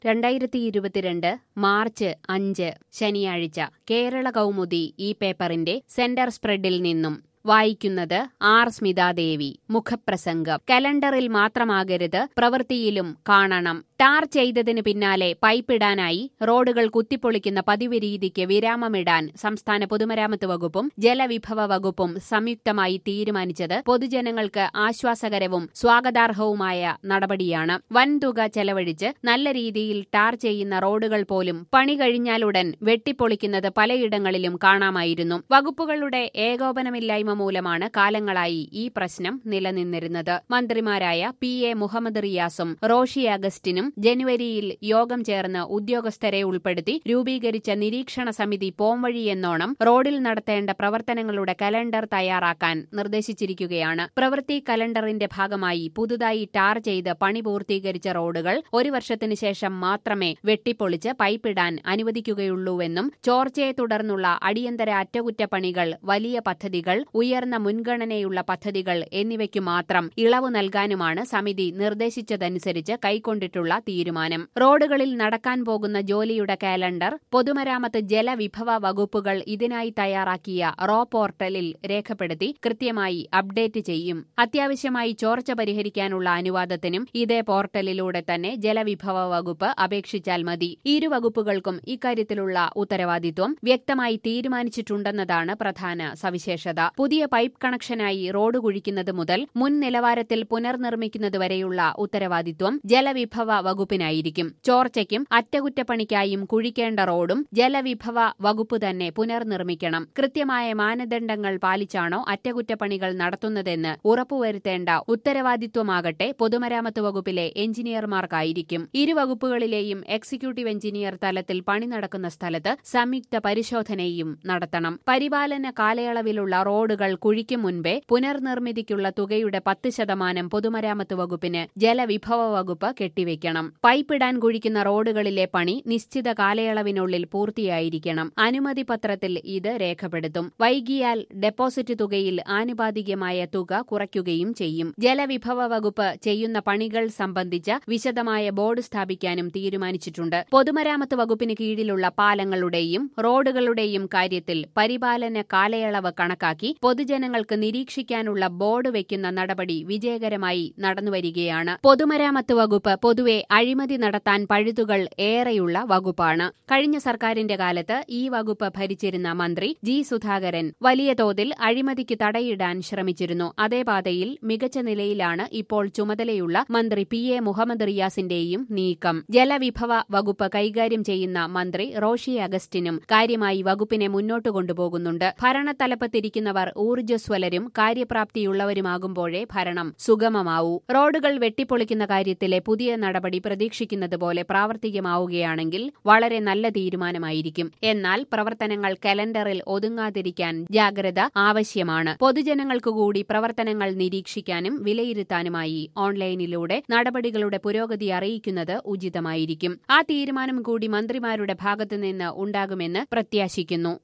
രണ്ടായിരത്തി ഇരുപത്തിരണ്ട് മാർച്ച് അഞ്ച് ശനിയാഴ്ച കേരള കൗമുദി ഈ പേപ്പറിന്റെ സെന്റർ സ്പ്രെഡിൽ നിന്നും വായിക്കുന്നത് ആർ സ്മിതാദേവി മുഖപ്രസംഗം കലണ്ടറിൽ മാത്രമാകരുത് പ്രവൃത്തിയിലും കാണണം ടാർ ചെയ്തതിന് പിന്നാലെ പൈപ്പിടാനായി റോഡുകൾ കുത്തിപ്പൊളിക്കുന്ന പതിവ് രീതിക്ക് വിരാമമിടാൻ സംസ്ഥാന പൊതുമരാമത്ത് വകുപ്പും ജലവിഭവ വകുപ്പും സംയുക്തമായി തീരുമാനിച്ചത് പൊതുജനങ്ങൾക്ക് ആശ്വാസകരവും സ്വാഗതാർഹവുമായ നടപടിയാണ് വൻതുക ചെലവഴിച്ച് നല്ല രീതിയിൽ ടാർ ചെയ്യുന്ന റോഡുകൾ പോലും പണി കഴിഞ്ഞാലുടൻ വെട്ടിപ്പൊളിക്കുന്നത് പലയിടങ്ങളിലും കാണാമായിരുന്നു വകുപ്പുകളുടെ ഏകോപനമില്ലായ്മ മൂലമാണ് കാലങ്ങളായി ഈ പ്രശ്നം നിലനിന്നിരുന്നത് മന്ത്രിമാരായ പി എ മുഹമ്മദ് റിയാസും റോഷി അഗസ്റ്റിനും ജനുവരിയിൽ യോഗം ചേർന്ന് ഉദ്യോഗസ്ഥരെ ഉൾപ്പെടുത്തി രൂപീകരിച്ച നിരീക്ഷണ സമിതി പോംവഴി എന്നോണം റോഡിൽ നടത്തേണ്ട പ്രവർത്തനങ്ങളുടെ കലണ്ടർ തയ്യാറാക്കാൻ നിർദ്ദേശിച്ചിരിക്കുകയാണ് പ്രവൃത്തി കലണ്ടറിന്റെ ഭാഗമായി പുതുതായി ടാർ ചെയ്ത് പണി പൂർത്തീകരിച്ച റോഡുകൾ ഒരു വർഷത്തിനു ശേഷം മാത്രമേ വെട്ടിപ്പൊളിച്ച് പൈപ്പിടാൻ അനുവദിക്കുകയുള്ളൂവെന്നും ചോർച്ചയെ തുടർന്നുള്ള അടിയന്തര അറ്റകുറ്റപ്പണികൾ വലിയ പദ്ധതികൾ ഉയർന്ന മുൻഗണനയുള്ള പദ്ധതികൾ എന്നിവയ്ക്കു മാത്രം ഇളവ് നൽകാനുമാണ് സമിതി നിർദ്ദേശിച്ചതനുസരിച്ച് കൈക്കൊണ്ടിട്ടുള്ള തീരുമാനം റോഡുകളിൽ നടക്കാൻ പോകുന്ന ജോലിയുടെ കാലണ്ടർ പൊതുമരാമത്ത് ജലവിഭവ വകുപ്പുകൾ ഇതിനായി തയ്യാറാക്കിയ റോ പോർട്ടലിൽ രേഖപ്പെടുത്തി കൃത്യമായി അപ്ഡേറ്റ് ചെയ്യും അത്യാവശ്യമായി ചോർച്ച പരിഹരിക്കാനുള്ള അനുവാദത്തിനും ഇതേ പോർട്ടലിലൂടെ തന്നെ ജലവിഭവ വകുപ്പ് അപേക്ഷിച്ചാൽ മതി ഇരു വകുപ്പുകൾക്കും ഇക്കാര്യത്തിലുള്ള ഉത്തരവാദിത്വം വ്യക്തമായി തീരുമാനിച്ചിട്ടുണ്ടെന്നതാണ് പ്രധാന സവിശേഷത പുതിയ പൈപ്പ് കണക്ഷനായി റോഡ് കുഴിക്കുന്നത് മുതൽ മുൻ നിലവാരത്തിൽ പുനർനിർമ്മിക്കുന്നതുവരെയുള്ള ഉത്തരവാദിത്വം ജലവിഭവ വകുപ്പിനായിരിക്കും ചോർച്ചയ്ക്കും അറ്റകുറ്റപ്പണിക്കായും കുഴിക്കേണ്ട റോഡും ജലവിഭവ വകുപ്പ് തന്നെ പുനർനിർമ്മിക്കണം കൃത്യമായ മാനദണ്ഡങ്ങൾ പാലിച്ചാണോ അറ്റകുറ്റപ്പണികൾ നടത്തുന്നതെന്ന് ഉറപ്പുവരുത്തേണ്ട ഉത്തരവാദിത്വമാകട്ടെ പൊതുമരാമത്ത് വകുപ്പിലെ എഞ്ചിനീയർമാർക്കായിരിക്കും ഇരു വകുപ്പുകളിലെയും എക്സിക്യൂട്ടീവ് എഞ്ചിനീയർ തലത്തിൽ പണി നടക്കുന്ന സ്ഥലത്ത് സംയുക്ത പരിശോധനയും നടത്തണം പരിപാലന കാലയളവിലുള്ള റോഡുകൾ കുഴിക്കും മുൻപേ പുനർനിർമ്മിതിക്കുള്ള തുകയുടെ പത്ത് ശതമാനം പൊതുമരാമത്ത് വകുപ്പിന് ജലവിഭവ വകുപ്പ് കെട്ടിവെക്കണം പൈപ്പിടാൻ കുഴിക്കുന്ന റോഡുകളിലെ പണി നിശ്ചിത കാലയളവിനുള്ളിൽ പൂർത്തിയായിരിക്കണം അനുമതി പത്രത്തിൽ ഇത് രേഖപ്പെടുത്തും വൈകിയാൽ ഡെപ്പോസിറ്റ് തുകയിൽ ആനുപാതികമായ തുക കുറയ്ക്കുകയും ചെയ്യും ജലവിഭവ വകുപ്പ് ചെയ്യുന്ന പണികൾ സംബന്ധിച്ച വിശദമായ ബോർഡ് സ്ഥാപിക്കാനും തീരുമാനിച്ചിട്ടുണ്ട് പൊതുമരാമത്ത് വകുപ്പിന് കീഴിലുള്ള പാലങ്ങളുടെയും റോഡുകളുടെയും കാര്യത്തിൽ പരിപാലന കാലയളവ് കണക്കാക്കി പൊതുജനങ്ങൾക്ക് നിരീക്ഷിക്കാനുള്ള ബോർഡ് വയ്ക്കുന്ന നടപടി വിജയകരമായി നടന്നുവരികയാണ് പൊതുമരാമത്ത് വകുപ്പ് പൊതുവെ അഴിമതി നടത്താൻ പഴുതുകൾ ഏറെയുള്ള വകുപ്പാണ് കഴിഞ്ഞ സർക്കാരിന്റെ കാലത്ത് ഈ വകുപ്പ് ഭരിച്ചിരുന്ന മന്ത്രി ജി സുധാകരൻ വലിയ തോതിൽ അഴിമതിക്ക് തടയിടാൻ ശ്രമിച്ചിരുന്നു അതേ പാതയിൽ മികച്ച നിലയിലാണ് ഇപ്പോൾ ചുമതലയുള്ള മന്ത്രി പി എ മുഹമ്മദ് റിയാസിന്റെയും നീക്കം ജലവിഭവ വകുപ്പ് കൈകാര്യം ചെയ്യുന്ന മന്ത്രി റോഷി അഗസ്റ്റിനും കാര്യമായി വകുപ്പിനെ മുന്നോട്ട് കൊണ്ടുപോകുന്നുണ്ട് ഭരണത്തലപ്പത്തിരിക്കുന്നവർ ഊർജ്ജസ്വലരും കാര്യപ്രാപ്തിയുള്ളവരുമാകുമ്പോഴേ ഭരണം സുഗമമാവൂ റോഡുകൾ വെട്ടിപ്പൊളിക്കുന്ന കാര്യത്തിലെ പുതിയ നടപടി പ്രതീക്ഷിക്കുന്നത് പോലെ പ്രാവർത്തികമാവുകയാണെങ്കിൽ വളരെ നല്ല തീരുമാനമായിരിക്കും എന്നാൽ പ്രവർത്തനങ്ങൾ കലണ്ടറിൽ ഒതുങ്ങാതിരിക്കാൻ ജാഗ്രത ആവശ്യമാണ് പൊതുജനങ്ങൾക്ക് കൂടി പ്രവർത്തനങ്ങൾ നിരീക്ഷിക്കാനും വിലയിരുത്താനുമായി ഓൺലൈനിലൂടെ നടപടികളുടെ പുരോഗതി അറിയിക്കുന്നത് ഉചിതമായിരിക്കും ആ തീരുമാനം കൂടി മന്ത്രിമാരുടെ ഭാഗത്തുനിന്ന് ഉണ്ടാകുമെന്ന് പ്രത്യാശിക്കുന്നു